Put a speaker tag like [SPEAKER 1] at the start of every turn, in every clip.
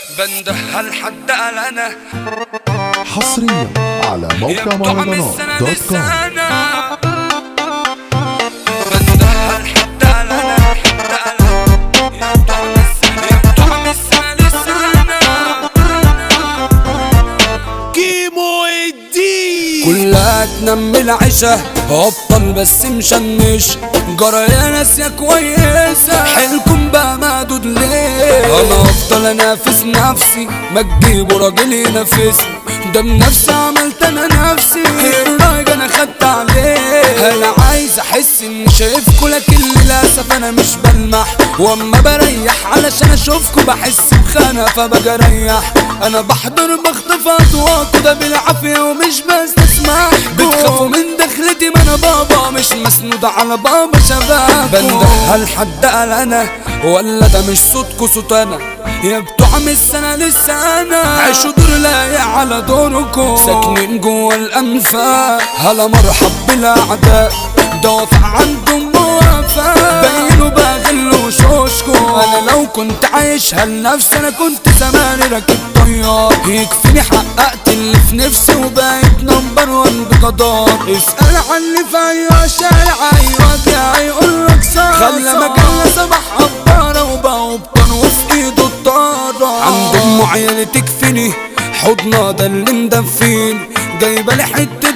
[SPEAKER 1] بندهها لحد قال انا
[SPEAKER 2] حصريا على موقع
[SPEAKER 1] يبدو عم السنة
[SPEAKER 2] مهرجانات دوت كوم
[SPEAKER 1] لسانة بندهها لحد قال انا لحد قال أنا. يبدو عم السنة يبدو عم السنة لسانة
[SPEAKER 3] كيمو الدين
[SPEAKER 1] كلها تنمي العشا ابطل بس مشنش جرى يا ناس يا كويسة حيلكم بقى مهدود ليه انا افضل انافس نفسي ما تجيبوا راجل ينافسني ده بنفسي عملت انا نفسي الراجل انا خدت عليه انا عايز احس اني شايفكوا لكن للاسف انا مش بلمح واما بريح علشان اشوفكوا بحس بخانة فبجي اريح انا بحضر بخطف اضواء ده بالعافية ومش بستسمح بتخافوا من دخلتي ما انا بابا مش مسنود على بابا شباب بندهها لحد قال انا ولا ده مش صوتكوا صوت انا يا بتوع عم السنة لسه انا عيشوا دور لايق على دوركم ساكنين جوا الانفاق هلا مرحب بالاعداء دوافع عندهم موافق بينوا بغل وشوشكم انا لو كنت عايشها لنفسي انا كنت زماني راكب طيار يكفيني حققت اللي في نفسي وبقيت نمبر وان بقدار اسأل عني في اي شارع اي وجع يقول لك صار خلى مجلة صباح عبارة وبقى وبطن وفي ايده الطارة عند ام عيالي تكفيني حضنها ده اللي مدفيني جايبه لي حته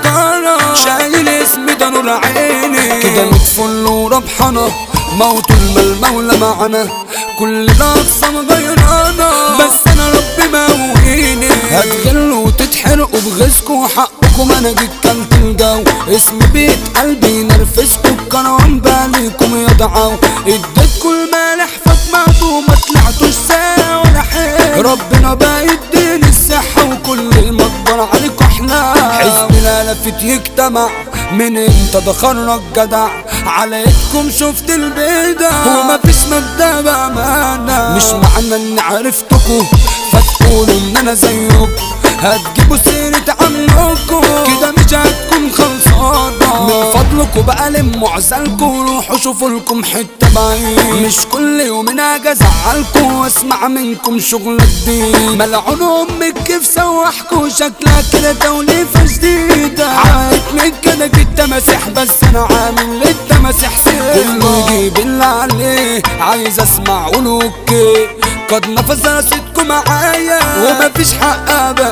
[SPEAKER 1] سكره شايل اسمي ده نور عيني كده متفل وربحانه موت المولى معنا كل الاقسام غيرانا بس انا ربي موهيني هتغلوا وتتحرقوا بغيظكوا حقكم انا جيت كلت الجو اسم بيت قلبي نرفزكوا الكرام باليكم يدعوا اديتكوا المالح فسمعتوا وما طلعتوش ساعة ولا حين ربنا بقى يديني الصحة وكل ما اكبر عليكوا احلام حزب الالفت يجتمع من امتى ده خرج جدع على ايدكم شفت البيدع ومفيش مبدأ بأمانة مش معنى اني عرفتكوا فتقولوا ان انا زيكم هتجيبوا سيرة عنكم كده مش هتكون خلصانة من فضلكوا بقى لموا عزلكوا وروحوا شوفوا لكم حتة بعيد مش كل يوم اجي ازعلكوا واسمع منكم شغل جديد ملعون امك كيف سوحكوا شكلها كده توليفة جديدة عايد من كده كنت مسيح بس انا عامل للتماسيح سير كله يجيب اللي عليه عايز اسمع قولوا اوكي قد نفذ رصيدكم معايا ومفيش حق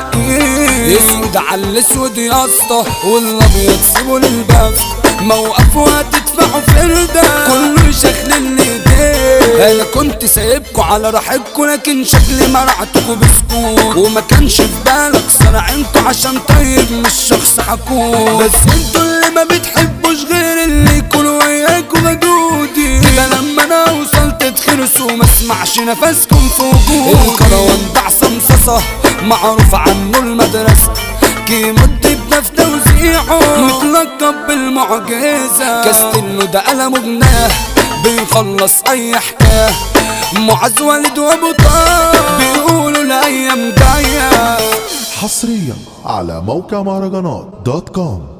[SPEAKER 1] ابقيه اسود على الاسود يا اسطى والابيض سيبوا للبفت موقف وهتدفعوا فردة كله شكل اللي ايديه انا كنت سايبكوا على راحتكوا لكن شكلي مرعتكوا بسكوت وما كانش في بالك صراعنكوا عشان طيب مش شخص حكوم بس انتوا اللي ما بتحبوش غير اللي يكونوا وياكوا غدودي كده لما انا وصلت تخرسوا ما اسمعش نفسكم في وجودي الكروان ده عصام صاصة معروف عنه المدرسة كيمو الدبنا في توزيعه متلقب بالمعجزة كاستنه ده قلمه جناه بيخلص اي حكاية معز والد وابو طه بيقولوا الايام جايه
[SPEAKER 2] حصريا على موقع مهرجانات دوت كوم